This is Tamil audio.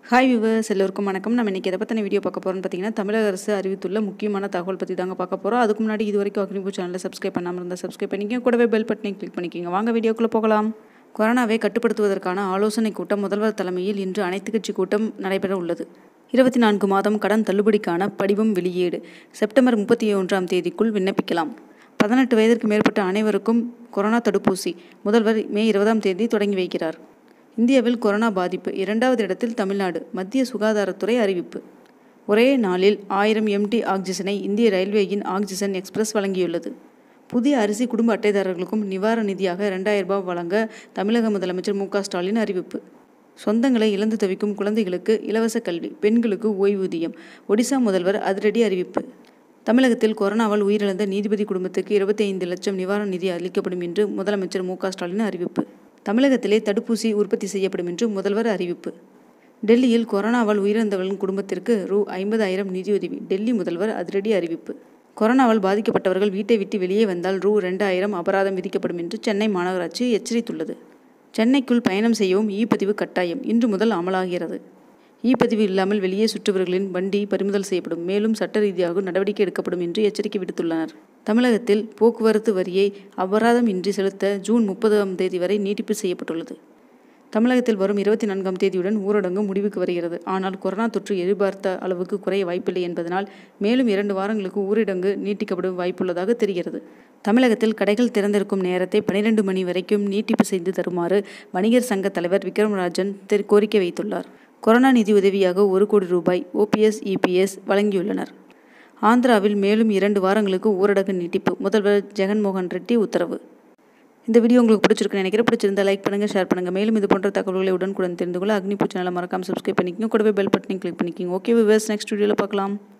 ஹாய் விவர்ஸ் எல்லோருக்கும் வணக்கம் நம்ம இன்றைக்கி எதை பற்றின வீடியோ பார்க்க போகிறோம்னு பார்த்தீங்கன்னா தமிழக அரசு அறிவித்துள்ள முக்கியமான தகவல் பற்றி தாங்க பார்க்க போகிறோம் அதுக்கு முன்னாடி இது வரைக்கும் அக்னிபூ சேனலை சப்ஸ்கிரைப் பண்ணாமல் இருந்தால் சப்ஸ்கிரைப் பண்ணிக்கங்க கூடவே பெல் பட்டனையும் கிளிக் பண்ணிக்கோங்க வாங்க வீடியோக்குள்ளே போகலாம் கொரோனாவை கட்டுப்படுத்துவதற்கான ஆலோசனை கூட்டம் முதல்வர் தலைமையில் இன்று அனைத்து கட்சி கூட்டம் நடைபெற உள்ளது இருபத்தி நான்கு மாதம் கடன் தள்ளுபடிக்கான படிவம் வெளியீடு செப்டம்பர் முப்பத்தி ஒன்றாம் தேதிக்குள் விண்ணப்பிக்கலாம் பதினெட்டு வயதிற்கு மேற்பட்ட அனைவருக்கும் கொரோனா தடுப்பூசி முதல்வர் மே இருபதாம் தேதி தொடங்கி வைக்கிறார் இந்தியாவில் கொரோனா பாதிப்பு இரண்டாவது இடத்தில் தமிழ்நாடு மத்திய சுகாதாரத்துறை அறிவிப்பு ஒரே நாளில் ஆயிரம் எம்டி ஆக்சிஜனை இந்திய ரயில்வேயின் ஆக்சிஜன் எக்ஸ்பிரஸ் வழங்கியுள்ளது புதிய அரிசி குடும்ப அட்டைதாரர்களுக்கும் நிவாரண நிதியாக இரண்டாயிரம் ரூபாய் வழங்க தமிழக முதலமைச்சர் மு க ஸ்டாலின் அறிவிப்பு சொந்தங்களை இழந்து தவிக்கும் குழந்தைகளுக்கு இலவச கல்வி பெண்களுக்கு ஓய்வூதியம் ஒடிசா முதல்வர் அதிரடி அறிவிப்பு தமிழகத்தில் கொரோனாவால் உயிரிழந்த நீதிபதி குடும்பத்துக்கு இருபத்தி ஐந்து லட்சம் நிவாரண நிதி அளிக்கப்படும் என்று முதலமைச்சர் மு க ஸ்டாலின் அறிவிப்பு தமிழகத்திலே தடுப்பூசி உற்பத்தி செய்யப்படும் என்று முதல்வர் அறிவிப்பு டெல்லியில் கொரோனாவால் உயிரிழந்தவர்களின் குடும்பத்திற்கு ரூ ஐம்பதாயிரம் நிதியுதவி டெல்லி முதல்வர் அதிரடி அறிவிப்பு கொரோனாவால் பாதிக்கப்பட்டவர்கள் வீட்டை விட்டு வெளியே வந்தால் ரூ ரெண்டாயிரம் அபராதம் விதிக்கப்படும் என்று சென்னை மாநகராட்சி எச்சரித்துள்ளது சென்னைக்குள் பயணம் செய்யவும் இ பதிவு கட்டாயம் இன்று முதல் அமலாகிறது இ பதிவு இல்லாமல் வெளியே சுற்றுபவர்களின் வண்டி பறிமுதல் செய்யப்படும் மேலும் சட்ட ரீதியாக நடவடிக்கை எடுக்கப்படும் என்று எச்சரிக்கை விடுத்துள்ளனர் தமிழகத்தில் போக்குவரத்து வரியை அபராதம் இன்றி செலுத்த ஜூன் முப்பதாம் தேதி வரை நீட்டிப்பு செய்யப்பட்டுள்ளது தமிழகத்தில் வரும் இருபத்தி நான்காம் தேதியுடன் ஊரடங்கு முடிவுக்கு வருகிறது ஆனால் கொரோனா தொற்று எதிர்பார்த்த அளவுக்கு குறைய வாய்ப்பில்லை என்பதனால் மேலும் இரண்டு வாரங்களுக்கு ஊரடங்கு நீட்டிக்கப்படும் வாய்ப்புள்ளதாக தெரிகிறது தமிழகத்தில் கடைகள் திறந்திருக்கும் நேரத்தை பனிரெண்டு மணி வரைக்கும் நீட்டிப்பு செய்து தருமாறு வணிகர் சங்க தலைவர் விக்ரமராஜன் தெரி கோரிக்கை வைத்துள்ளார் கொரோனா நிதி உதவியாக ஒரு கோடி ரூபாய் ஓபிஎஸ் இபிஎஸ் வழங்கியுள்ளனர் ஆந்திராவில் மேலும் இரண்டு வாரங்களுக்கு ஊரடங்கு நீட்டிப்பு முதல்வர் ஜெகன்மோகன் ரெட்டி உத்தரவு இந்த வீடியோ உங்களுக்கு பிடிச்சிருக்குன்னு நினைக்கிறேன் பிடிச்சிருந்தா லைக் பண்ணுங்கள் ஷேர் பண்ணுங்கள் மேலும் இது போன்ற தகவல்களை உடனுக்குடன் தெரிந்து கொள்ள அக்னி பூ சேனலை மறக்காம சப்ஸ்கிரைப் பண்ணிக்கோங்க கூடவே பெல் பட்டனையும் கிளிக் பண்ணிக்கோங்க ஓகே விவர்ஸ் நெக்ஸ்ட் வீடியோவில் பார்க்கலாம்